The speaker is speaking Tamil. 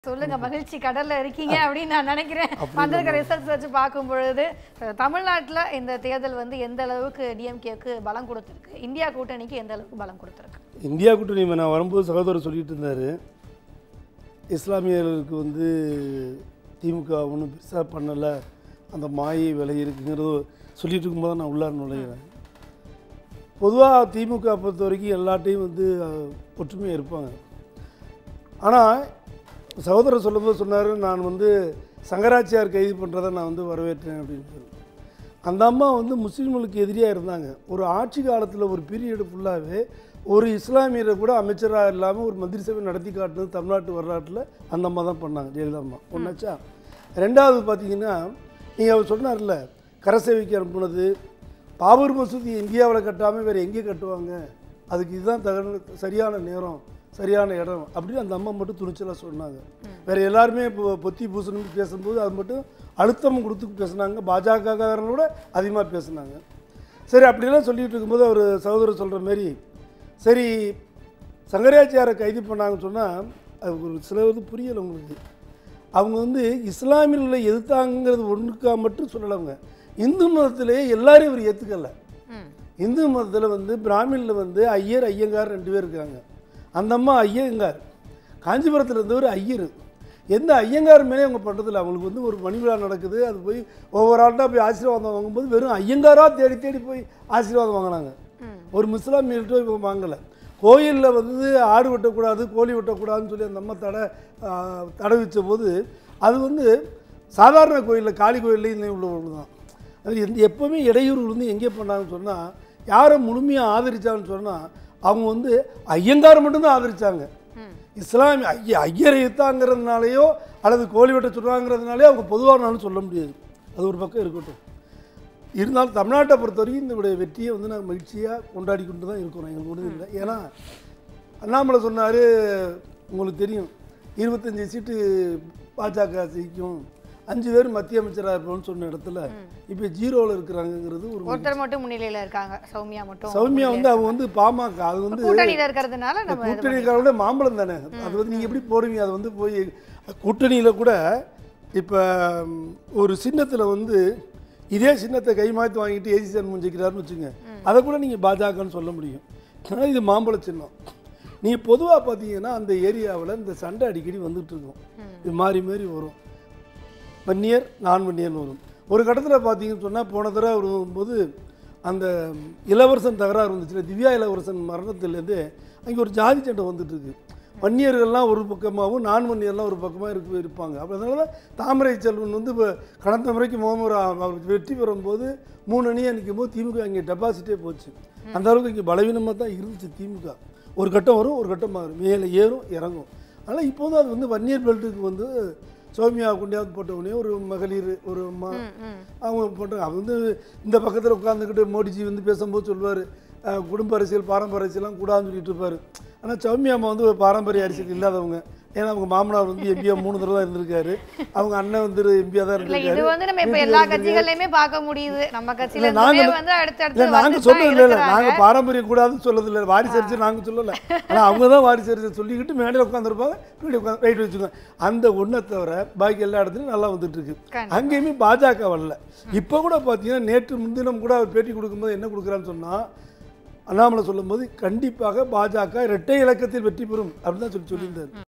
சொல்லுங்க மகிழ்ச்சி கடல்ல இருக்கீங்க அப்படின்னு நான் நினைக்கிறேன் வந்திருக்க ரிசல்ட்ஸ் வச்சு பார்க்கும் பொழுது அஹ், தமிழ்நாட்டுல இந்த தேர்தல் வந்து எந்த அளவுக்கு டிஎம்கேக்கு பலம் கொடுத்திருக்கு இந்தியா கூட்டணிக்கு எந்த அளவுக்கு பலம் கொடுத்திருக்கு இந்தியா கூட்டணி நான் வரும்போது சகோதரர் சொல்லிட்டு இருந்தார் இஸ்லாமியர்களுக்கு வந்து திமுக ஒன்றும் பெருசாக பண்ணலை அந்த மாயை விலை இருக்குங்கிறது சொல்லிட்டு இருக்கும்போது நான் உள்ளார நுழைகிறேன் பொதுவாக திமுக பொறுத்த வரைக்கும் எல்லாட்டையும் வந்து அஹ், ஒற்றுமையாக இருப்பாங்க ஆனால் சகோதரர் சொல்லும்போது சொன்னார் நான் வந்து சங்கராச்சியார் கைது பண்ணுறதை நான் வந்து வரவேற்றேன் அப்படின்னு சொல்லி அந்த அம்மா வந்து முஸ்லீம்களுக்கு எதிரியாக இருந்தாங்க ஒரு ஆட்சி காலத்தில் ஒரு பீரியடு ஃபுல்லாகவே ஒரு இஸ்லாமியரை கூட அமைச்சராக இல்லாமல் ஒரு மந்திரி சபை நடத்தி காட்டுனது தமிழ்நாட்டு வரலாற்றில் அந்த அம்மா தான் பண்ணாங்க ஜெயலலிதா அம்மா ஒன்றாச்சா ரெண்டாவது பார்த்தீங்கன்னா நீங்கள் அவர் சொன்னார்ல கரசேவைக்கு அனுப்புனது பாபர் மசூதி இந்தியாவில் கட்டாமல் வேறு எங்கே கட்டுவாங்க அதுக்கு இதுதான் தகுந்த சரியான நேரம் சரியான இடம் அப்படின்னு அந்த அம்மா மட்டும் துணிச்சலாக சொன்னாங்க வேறு எல்லாருமே இப்போ பொத்தி பூசணும்னு பேசும்போது அது மட்டும் அழுத்தம் கொடுத்து பேசுனாங்க பாஜகக்காரனோட அதிகமாக பேசுனாங்க சரி அப்படிலாம் சொல்லிட்டு இருக்கும்போது அவர் சகோதரர் சொல்கிற மாதிரி சரி சங்கராச்சாரை கைது பண்ணாங்கன்னு சொன்னால் அது ஒரு சிலது புரியலை உங்களுக்கு அவங்க வந்து இஸ்லாமியர்களை எதிர்த்தாங்கிறது ஒன்றுக்கா மட்டும் சொல்லலைங்க இந்து மதத்திலே எல்லாரையும் இவர் ஏற்றுக்கல ம். இந்து மதத்தில் வந்து பிராமினில் வந்து ஐயர் ஐயங்கார் ரெண்டு பேர் இருக்காங்க அந்த அம்மா ஐயங்கார் காஞ்சிபுரத்தில் இருந்தவர் ஐயர் எந்த ஐயங்கார் மேலே அவங்க பண்ணுறதில்ல அவங்களுக்கு வந்து ஒரு மணி விழா நடக்குது அது போய் ஒவ்வொரு ஆண்டாக போய் ஆசீர்வாதம் வாங்கும்போது வெறும் ஐயங்காராக தேடி தேடி போய் ஆசீர்வாதம் வாங்கினாங்க ம். ஒரு முஸ்லாமியர்கிட்ட இப்போ வாங்கலை கோயிலில் வந்து ஆடு வெட்டக்கூடாது கோழி வெட்டக்கூடாதுன்னு சொல்லி அந்த அம்மா தடை ஆ, தடை வச்ச போது அது வந்து சாதாரண கோயிலில் காளி கோயில்லையும் உள்ள ஒன்று தான் அது எந்த எப்போவுமே இடையூறு வந்து எங்கே பண்ணாங்கன்னு சொன்னால் யாரை முழுமையாக ஆதரிச்சாங்கன்னு சொன்னால் அவங்க வந்து ஐயங்கார் மட்டும்தான் ஆதரிச்சாங்க ம். இஸ்லாமிய ஐய ஐயரை எத்தாங்கிறதுனாலையோ அல்லது கோழி வெட்ட சொல்கிறாங்கிறதுனாலே அவங்க பொதுவானாலும் சொல்ல முடியாது அது ஒரு பக்கம் இருக்கட்டும் இருந்தாலும் தமிழ்நாட்டை பொறுத்த வரைக்கும் இந்த வெற்றியை வந்து நாங்கள் மகிழ்ச்சியாக கொண்டாடி கொண்டு தான் இருக்கிறோம் எங்களுக்கு ஒன்றும் இல்லை ஏன்னா அண்ணாமலை சொன்னார் உங்களுக்கு தெரியும் இருபத்தஞ்சி சீட்டு பாஜக ஜெயிக்கும் அஞ்சு பேர் மத்திய அமைச்சராக இருப்போம்னு சொன்ன இடத்துல இப்போ ஜீரோவில் இருக்கிறாங்கங்கிறது ஒரு ஒருத்தர் மட்டும் முன்னிலையில இருக்காங்க சௌமியா மட்டும் சௌமியா வந்து அவங்க வந்து பாமக அது வந்து கூட்டணியில இருக்கிறதுனால நம்ம இது கூட்டணிக்காரோட மாம்பழம் தானே அது வந்து நீங்கள் எப்படி போடுவீங்க அது வந்து போய் கூட்டணியில் கூட இப்போ ஒரு சின்னத்தில் வந்து இதே சின்னத்தை கை மாற்றி வாங்கிட்டு ஏசி சார் முடிஞ்சிக்கிறாருன்னு வச்சுங்க அதை கூட நீங்கள் பாஜகன்னு சொல்ல முடியும் ஆனால் இது மாம்பழ சின்னம் நீங்கள் பொதுவாக பார்த்தீங்கன்னா அந்த ஏரியாவில் இந்த சண்டை அடிக்கடி வந்துட்டு இருக்கும் இது மாறி மாறி வரும் வன்னியர் நான் வன்னியர்னு வரும் ஒரு கட்டத்தில் பார்த்தீங்கன்னு சொன்னால் போன தடவை வரும்போது அந்த இளவரசன் தகராறு வந்துச்சுல திவ்யா இளவரசன் மரணத்துலேருந்து அங்கே ஒரு ஜாதி சண்டை வந்துட்டு இருக்கு வன்னியர்கள்லாம் ஒரு பக்கமாகவும் நான் வன்னியர்லாம் ஒரு பக்கமாக இருக்கு இருப்பாங்க அப்போ அதனால தான் தாமரை செல்வன் வந்து இப்போ கடந்த முறைக்கு முகமது அவர் வெற்றி பெறும்போது மூணு அணியாக நிற்கும் போது திமுக இங்கே டெபாசிட்டே போச்சு அந்த அளவுக்கு இங்கே பலவீனமாக தான் இருந்துச்சு திமுக ஒரு கட்டம் வரும் ஒரு கட்டம் மாறும் மேலே ஏறும் இறங்கும் ஆனால் இப்போது அது வந்து வன்னியர் பெல்ட்டுக்கு வந்து சௌமியா கொண்டியாவது போட்ட உடனே ஒரு மகளிர் ஒரு அம்மா ம், ம். அவங்க போட்டாங்க அவங்க வந்து இந்த பக்கத்தில் உட்காந்துக்கிட்டு மோடிஜி வந்து பேசும்போது சொல்லுவார் குடும்ப அரசியல் பாரம்பரிய அரசியல்லாம் கூடாதுன்னு சொல்லிட்டு இருப்பார் ஆனால் சௌமியா அம்மா வந்து ஒரு பாரம்பரிய அரசியல் இல்லாதவங்க ஏன்னா அவங்க மாமனார் வந்து எம்பியா மூணு தடவை தான் இருந்திருக்காரு அவங்க அண்ணன் வந்து எம்பியா தான் இல்ல இது இருந்திருக்காரு வந்து நம்ம இப்ப எல்லா கட்சிகள்லயுமே பார்க்க முடியுது நம்ம கட்சியில இல்ல, நாங்க- இருந்துமே வந்து இல்லை அடுத்தடுத்து நாங்கள் வந்துட்டு சொல்லல தான் இல்லை இருக்கிறாங்க. நாங்கள் பாரம்பரியம் கூடாதுன்னு சொல்லதில்லை வாரிசு அரிசி நாங்கள் சொல்லலை ஆனால் அவங்க தான் வாரிசு அரிசி சொல்லிக்கிட்டு மேடையில் உட்காந்துருப்பாங்க பின்னாடி உட்காந்து ரைட் வச்சுக்கோங்க அந்த ஒன்றை தவிர பாக்கி எல்லா இடத்துலையும் நல்லா வந்துட்டு இருக்கு கண்டிப்பா. அங்கேயுமே பாஜக வரல இப்போ கூட பார்த்தீங்கன்னா நேற்று முன்தினம் கூட அவர் பேட்டி கொடுக்கும்போது என்ன கொடுக்குறான்னு சொன்னால் அண்ணாமலை சொல்லும்போது கண்டிப்பாக பாஜக இரட்டை இலக்கத்தில் வெற்றி பெறும் அப்படின்னு தான் சொல்லி சொல்லியிருந்தார்